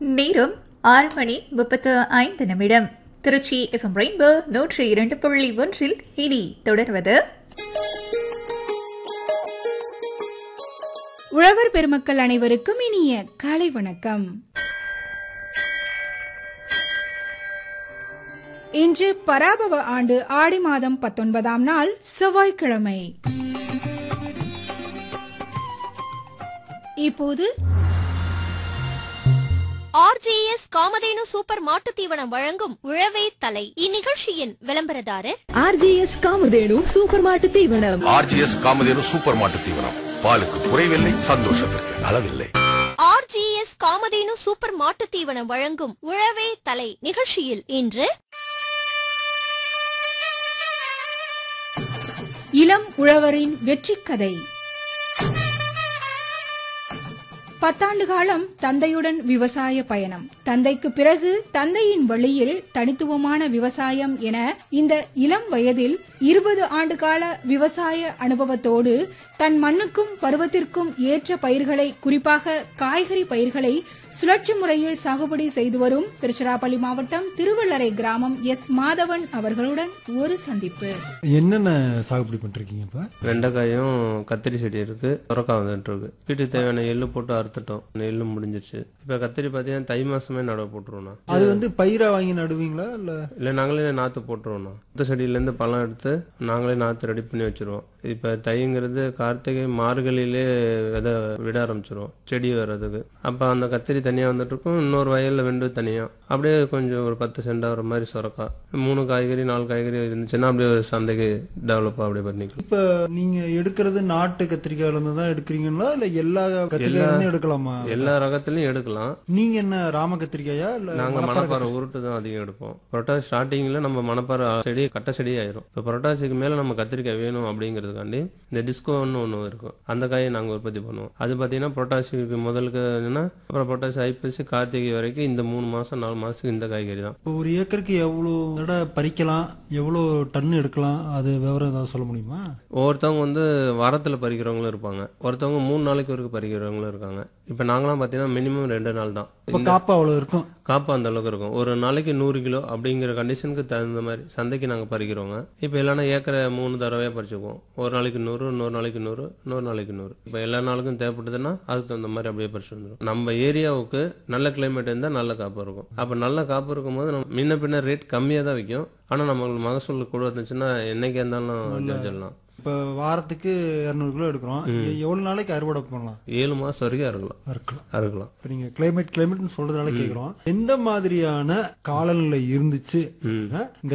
நேரம் ஆறு மணி முப்பத்து ஐந்து நிமிடம் திருச்சி எஃப்எம் ரெயின்போ நூற்றி இரண்டு புள்ளி ஒன்றில் இனி தொடர்வது உழவர் பெருமக்கள் அனைவருக்கும் இனிய காலை வணக்கம் இன்று பராபவ ஆண்டு ஆடி மாதம் பத்தொன்பதாம் நாள் செவ்வாய்க்கிழமை இப்போது ஆர்ஜேஎஸ் காமதேனு சூப்பர் மாட்டுத் தீவனம் வழங்கும் உழவே தலை இந்நிகழ்ச்சியின் விளம்பரதாரர் ஆர்ஜிஎஸ் காமதேனு சூப்பர் மாட்டு தீவனம் ஆர்ஜிஎஸ் காமதேனு சூப்பர் மாட்டு தீவனம் பாலுக்கு குறைவில்லை சந்தோஷத்திற்கு அளவில்லை ஆர்ஜிஎஸ் காமதேனு சூப்பர் மாட்டுத் தீவனம் வழங்கும் உழவே தலை நிகழ்ச்சியில் இன்று இளம் உழவரின் வெற்றி கதை பத்தாண்டு காலம் தந்தையுடன் விவசாய பயணம் தந்தைக்கு பிறகு தந்தையின் வழியில் தனித்துவமான விவசாயம் என இந்த இளம் வயதில் இருபது ஆண்டு கால விவசாய அனுபவத்தோடு தன் மண்ணுக்கும் பருவத்திற்கும் ஏற்ற பயிர்களை குறிப்பாக காய்கறி பயிர்களை சுழற்சி முறையில் சாகுபடி செய்து வரும் திருச்சிராப்பள்ளி மாவட்டம் திருவள்ளரை கிராமம் எஸ் மாதவன் அவர்களுடன் ஒரு சந்திப்பு என்னென்ன சாகுபடி பண்றீங்க இப்ப வெண்டைக்காயும் கத்திரி செடி இருக்கு சுரக்காய் வந்துட்டு இருக்கு வீட்டுக்கு தேவையான எள்ளு போட்டு அறுத்துட்டோம் எள்ளு முடிஞ்சிருச்சு இப்ப கத்திரி பாத்தீங்கன்னா தை மாசமே நடவு போட்டுருவோம்ண்ணா அது வந்து பயிரா வாங்கி நடுவீங்களா இல்ல இல்ல நாங்களே நாத்து போட்டுருவோம்ண்ணா மொத்த செடியில இருந்து பழம் எடுத்து நாங்களே நாத்து ரெடி பண்ணி வச்சிருவோம் இப்ப தைங்கிறது கார்த்திகை மார்கழியிலே விதை விட ஆரம்பிச்சிருவோம் செடி வர்றதுக்கு அப்ப அந்த கத்திரி தனியா வந்துட்டு இருக்கும் இன்னொரு வயல்ல வெண்டு தனியா அப்படியே கொஞ்சம் ஒரு பத்து சென்டா வர மாதிரி சுரக்காய் மூணு காய்கறி நாலு காய்கறி இருந்துச்சுன்னா அப்படியே ஒரு சந்தைக்கு டெவலப் அப்படியே பண்ணிக்கலாம் இப்ப நீங்க எடுக்கிறது நாட்டு கத்திரிக்காயில இருந்து தான் எடுக்கிறீங்களா இல்ல எல்லா கத்திரிக்காயில இருந்து எடுக்கலாமா எல்லா ரகத்துலயும் எடுக்கலாம் நீங்க என்ன ராம கத்திரிக்காயா இல்ல நாங்க மணப்பாறை மணப்பாறை உருட்டு தான் அதிகம் எடுப்போம் புரட்டாசி ஸ்டார்டிங்ல நம்ம மணப்பாறை செடி கட்ட செடி ஆயிரும் இப்போ புரட்டாசிக்கு மேல நம்ம கத்திரிக்காய் வேணும் அப்படிங்கிறதுக்காண்டி இந்த டிஸ்கோன்னு ஒன்று இருக்கும் அந்த காயை நாங்க உற்பத்தி பண்ணுவோம் அது பாத்தீங்கன்னா புரட்டாசிக்கு முதலுக்கு என்னன்னா அப்புறம் புரட்டாசி ஐப்பசி கார்த்திகை வரைக்கும் இந்த மூணு மாசம் நாலு மாசத்துக்கு இந்த காய்கறி தான் இப்ப ஒரு ஏக்கருக்கு எவ்வளவு தடவை பறிக்கலாம் எவ்வளவு டன் எடுக்கலாம் அது விவரம் ஏதாவது சொல்ல முடியுமா ஒவ்வொருத்தவங்க வந்து வாரத்துல பறிக்கிறவங்களும் இருப்பாங்க ஒருத்தவங்க மூணு நாளைக்கு வரைக்கும் பறிக்கிறவங்களும் இருக்காங்க இப்போ நாங்களாம் பாத்தீங்கன்னா மினிமம் ரெண்டு நாள் தான் இப்ப காப்பா அவ்வளவு இருக்கும் காப்பு அந்த அளவுக்கு இருக்கும் ஒரு நாளைக்கு நூறு கிலோ அப்படிங்கிற கண்டிஷனுக்கு தகுந்த மாதிரி சந்தைக்கு நாங்க பறிக்கிறோங்க இப்போ இல்லைன்னா ஏக்கரை மூணு தடவையா பறிச்சுக்குவோம் ஒரு நாளைக்கு நூறு இன்னொரு நாளைக்கு நூறு இன்னொரு நாளைக்கு நூறு இப்போ எல்லா நாளுக்கும் தேவைப்படுதுன்னா அதுக்கு தகுந்த மாதிரி அப்படியே பறிச்சு வந்துடும் நம்ம ஏரியாவுக்கு நல்ல கிளைமேட் இருந்தால் நல்ல காப்பு இருக்கும் அப்போ நல்ல காப்பு இருக்கும்போது நம்ம முன்ன பின்ன ரேட் கம்மியாக தான் விற்கும் ஆனால் நம்மளுக்கு மகசூல் கூட இருந்துச்சுன்னா என்னைக்கு இருந்தாலும் ஜெயிச்சிடலாம் இப்ப வாரத்துக்கு இருநூறு கிலோ எடுக்கிறோம் எ- எவ்வளவு நாளைக்கு அறுவடை பண்ணலாம் ஏழு மாசம் வரைக்கும் அறுக்கலாம் அறுக்கலாம் அறுக்கலாம் இப்ப நீங்க கிளைமேட் கிளைமேட்னு சொல்றதுனால கேக்குறோம் எந்த மாதிரியான காலநிலை இருந்துச்சு அப்படின்னா, இந்த